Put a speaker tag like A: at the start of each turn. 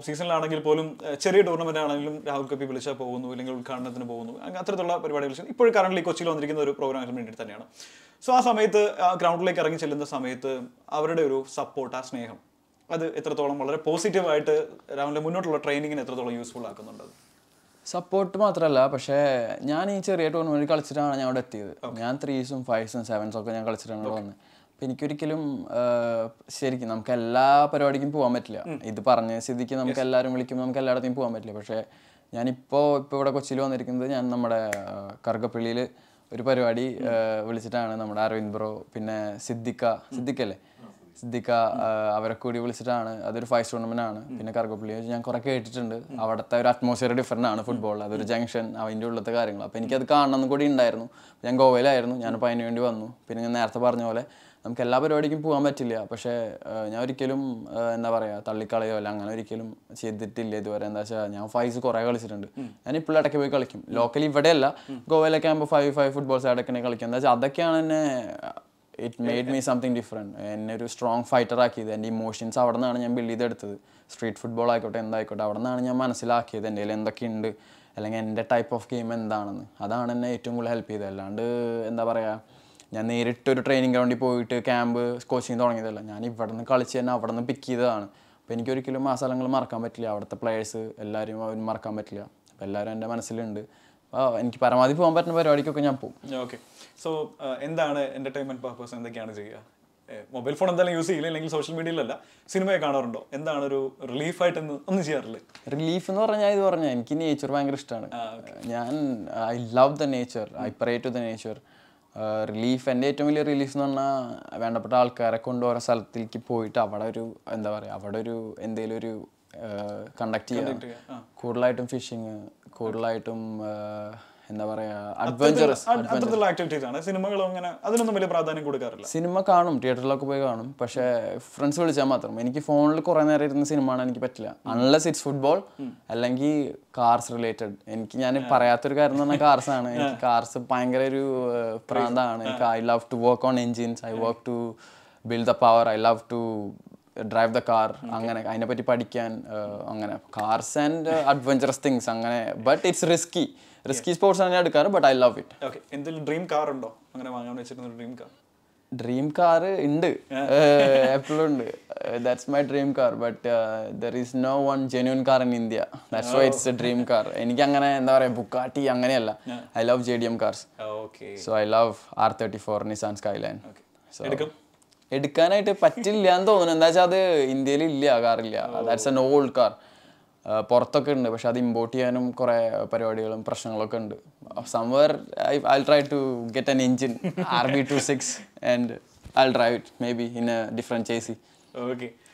A: സീസണിലാണെങ്കിൽ പോലും ഏഹ്, ചെറിയ ടൂർണമെന്റ് ആണെങ്കിലും രാഹുൽ കപ്പി വിളിച്ചാൽ പോകുന്നു അല്ലെങ്കിൽ ഉദ്ഘാടനത്തിന് പോകുന്നു അങ്ങനെ അത്തരത്തിലുള്ള പരിപാടികൾ ചെയ്യും. ഇപ്പോഴും കറന്റ് കൊച്ചിയിൽ വന്നിരിക്കുന്ന ഒരു പ്രോഗ്രാമിന് വേണ്ടി തന്നെയാണ് സോ ആ സമയത്ത് ആ ഗ്രൗണ്ടിലേക്ക് ഇറങ്ങി ചെല്ലുന്ന സമയത്ത് അവരുടെ ഒരു സപ്പോർട്ട് ആ സ്നേഹം അത് എത്രത്തോളം വളരെ പോസിറ്റീവായിട്ട് രാഹുലിന്റെ മുന്നോട്ടുള്ള ട്രെയിനിങ്ങിന് എത്രത്തോളം യൂസ്ഫുൾ ആക്കുന്നുണ്ട് അത്?
B: സപ്പോർട്ട് മാത്രമല്ല പക്ഷേ ഞാൻ ഈ ചെറിയ ടൂർണമെന്റ് കളിച്ചിട്ടാണ് ഞാൻ അവിടെ എത്തിയത് ഞാൻ ത്രീസും ഫൈവ്സും സെവൻസും ഒക്കെ ഞാൻ കളിച്ചിട്ടാണ് ഇവിടെ വന്നത് അപ്പം എനിക്കൊരിക്കലും ആഹ്, ശരിക്കും നമുക്ക് എല്ലാ പരിപാടിക്കും പോകാൻ പറ്റില്ല ഇത് പറഞ്ഞ സ്ഥിതിക്ക് നമുക്ക് എല്ലാവരും വിളിക്കുമ്പോൾ നമുക്ക് എല്ലായിടത്തും പോകാൻ പറ്റില്ല പക്ഷേ ഞാനിപ്പോൾ ഇപ്പോൾ ഇവിടെ കൊച്ചിയിൽ വന്നിരിക്കുന്നത് ഞാൻ നമ്മുടെ കറുകപ്പള്ളിയിൽ ഒരു പരിപാടി ആഹ്, വിളിച്ചിട്ടാണ് നമ്മുടെ അരവിന്ദ് ബ്രോ പിന്നെ സിദ്ദിഖ സിദ്ദിഖല്ലേ സിദ്ദിഖ ആഹ്, അവരെ കൂടി വിളിച്ചിട്ടാണ് അതൊരു ഫൈവ് ടൂർണമെന്റ് ആണ് പിന്നെ കറുകപ്പള്ളി ഞാൻ കുറെ കേട്ടിട്ടുണ്ട് അവിടുത്തെ ഒരു അറ്റ്മോസ്ഫിയർ ഡിഫറെൻ്റ് ആണ് ഫുട്ബോളിൽ അതൊരു ജംഗ്ഷൻ അതിൻ്റെ ഉള്ളത്തെ കാര്യങ്ങൾ അപ്പോൾ എനിക്കത് കാണണം കൂടി ഉണ്ടായിരുന്നു ഞാൻ ഗോവയിലായിരുന്നു ഞാനിപ്പോൾ അതിന് വേണ്ടി വന്നു പിന്നെ ഞാൻ നേരത്തെ പറഞ്ഞ പോലെ നമുക്ക് എല്ലാ പരിപാടിക്കും പോകാൻ പറ്റില്ല പക്ഷേ ആഹ്, ഞാൻ ഒരിക്കലും ആഹ്, എന്താ പറയുക തള്ളിക്കളയോ അല്ല അങ്ങനെ ഒരിക്കലും ചെയ്തിട്ടില്ല ഇതുവരെ എന്താ വെച്ചാൽ ഞാൻ ഫൈസ് കുറേ കളിച്ചിട്ടുണ്ട് ഞാൻ ഇപ്പോഴും ഇടയ്ക്ക് പോയി കളിക്കും ലോക്കലി ഇവിടെയല്ല ഗോവയിലൊക്കെ ആകുമ്പോൾ ഫൈവ് ഫൈവ് ഫുട്ബോൾ സൈഡൊക്കെ കളിക്കും എന്താ വെച്ചാൽ അതൊക്കെയാണ് എന്നെ it made me something different എന്നെ ഒരു സ്ട്രോങ് ഫൈറ്റർ ആക്കിയത് എൻ്റെ ഇമോഷൻസ് അവിടെ നിന്നാണ് ഞാൻ ബിൽഡ് ചെയ്തെടുത്തത് സ്ട്രീറ്റ് ഫുട്ബോൾ ആയിക്കോട്ടെ എന്തായിക്കോട്ടെ അവിടെ നിന്നാണ് ഞാൻ മനസ്സിലാക്കിയത് എൻ്റെ കയ്യിൽ എന്തൊക്കെയുണ്ട് അല്ലെങ്കിൽ എൻ്റെ ടൈപ്പ് ഓഫ് ഗെയിം എന്താണെന്ന് അതാണ് എന്നെ ഏറ്റവും കൂടുതൽ ഹെൽപ്പ് ചെയ്തത് അല്ലാണ്ട് എന്താ പറയുക ഞാൻ നേരിട്ട് ഒരു ട്രെയിനിങ് ഗ്രൗണ്ടിൽ പോയിട്ട് ക്യാമ്പ് കോച്ചിങ് തുടങ്ങിയതല്ല ഞാൻ ഇവിടെ നിന്ന് കളിച്ച് തന്നെ അവിടെ നിന്ന് പിക്ക് ചെയ്തതാണ് അപ്പോൾ എനിക്കൊരിക്കലും ആ സ്ഥലങ്ങൾ മറക്കാൻ പറ്റില്ല അവിടുത്തെ പ്ലേയേഴ്സ് എല്ലാവരും അവരും മറക്കാൻ പറ്റില്ല അപ്പോൾ എല്ലാവരും എൻ്റെ മനസ്സിലുണ്ട് അപ്പോൾ എനിക്ക് പരമാവധി പോകാൻ പറ്റുന്ന പരിപാടിക്കൊക്കെ ഞാൻ പോകും
A: ഓക്കെ സോ എന്താണ് എന്റർടൈൻമെന്റ് പർപ്പസ് എന്തൊക്കെയാണ് ചെയ്യുക മൊബൈൽ ഫോൺ എന്തായാലും യൂസ് ചെയ്യില്ല അല്ലെങ്കിൽ സോഷ്യൽ മീഡിയയിലല്ല സിനിമയെ കാണാറുണ്ടോ എന്താണ് ഒരു റിലീഫായിട്ട് ഒന്നും ചെയ്യാറില്ല
B: റിലീഫ് എന്ന് പറഞ്ഞാൽ ഇത് പറഞ്ഞാൽ എനിക്ക് നേച്ചർ ഭയങ്കര ഇഷ്ടമാണ് ഞാൻ I love the nature I pray to the nature relief എൻ്റെ ഏറ്റവും വലിയ റിലീഫ് എന്ന് പറഞ്ഞാൽ വേണ്ടപ്പെട്ട ആൾക്കാരെ കൊണ്ട് ഓരോ സ്ഥലത്തേക്ക് പോയിട്ട് അവിടെ ഒരു എന്താ പറയുക അവിടെ ഒരു എന്തെങ്കിലും ഒരു കണ്ടക്ട് ചെയ്യുക കൂടുതലായിട്ടും ഫിഷിങ് കൂടുതലായിട്ടും ആ, എന്താ പറയുക അഡ്വഞ്ചറസ്
A: അത്തരത്തിലുള്ള ആക്ടിവിറ്റീസ് ആണ് സിനിമകളും അങ്ങനെ അതിനൊന്നും വലിയ പ്രാധാന്യം കൊടുക്കാറില്ല
B: സിനിമ കാണും തിയേറ്ററിലൊക്കെ പോയി കാണും പക്ഷേ ഫ്രണ്ട്സ് വിളിച്ചാൽ മാത്രം എനിക്ക് ഫോണിൽ കുറേ നേരം ഇരുന്ന് സിനിമ കാണാൻ എനിക്ക് പറ്റില്ല അൺലെസ് ഇറ്റ്സ് ഫുട്ബോൾ അല്ലെങ്കിൽ കാർസ് റിലേറ്റഡ് എനിക്ക് ഞാൻ പറയാത്തൊരു കാര്യം എന്ന് പറഞ്ഞാൽ കാർസ് ആണ് എനിക്ക് കാർസ് ഭയങ്കര ഒരു ഏഹ്, പ്രാന്താണ് എനിക്ക് I love to work on engines I work to build the power I love to drive the car അങ്ങനെ അതിനെപ്പറ്റി പഠിക്കാൻ ഏഹ്, അങ്ങനെ കാർസ് ആൻഡ് അഡ്വഞ്ചറസ് തിങ്സ് അങ്ങനെ but it's risky risky sports ആണ് ഞാൻ എടുക്കാറ് but I love it
A: okay എന്തെങ്കിലും ഡ്രീം കാർ ഉണ്ടോ അങ്ങനെ വാങ്ങാൻ വെച്ചിരുന്ന ഒരു ഡ്രീം കാർ
B: ഡ്രീം കാർ ഉണ്ട് എപ്പോഴും ഉണ്ട് that's my dream car but there is no one genuine car in India that's why it's a dream car എനിക്ക് അങ്ങനെ എന്താ പറയുക ബുക്കാട്ടി അങ്ങനെയല്ല I love J D M cars
A: okay
B: so I love R thirty four Nissan Skyline
A: എടുക്കും
B: എടുക്കാനായിട്ട് പറ്റില്ല എന്ന് തോന്നുന്നു എന്താ വെച്ചാൽ അത് ഇന്ത്യയിൽ ഇല്ല കാറില്ല ദാറ്റ്സ് എൻ ഓൾഡ് കാർ പുറത്തൊക്കെ ഉണ്ട് പക്ഷെ അത് ഇമ്പോർട്ട് ചെയ്യാനും കുറേ പരിപാടികളും പ്രശ്നങ്ങളൊക്കെ ഉണ്ട് സംവർ I I try to get an engine R B two six and I drive it maybe in a different chassis
A: okay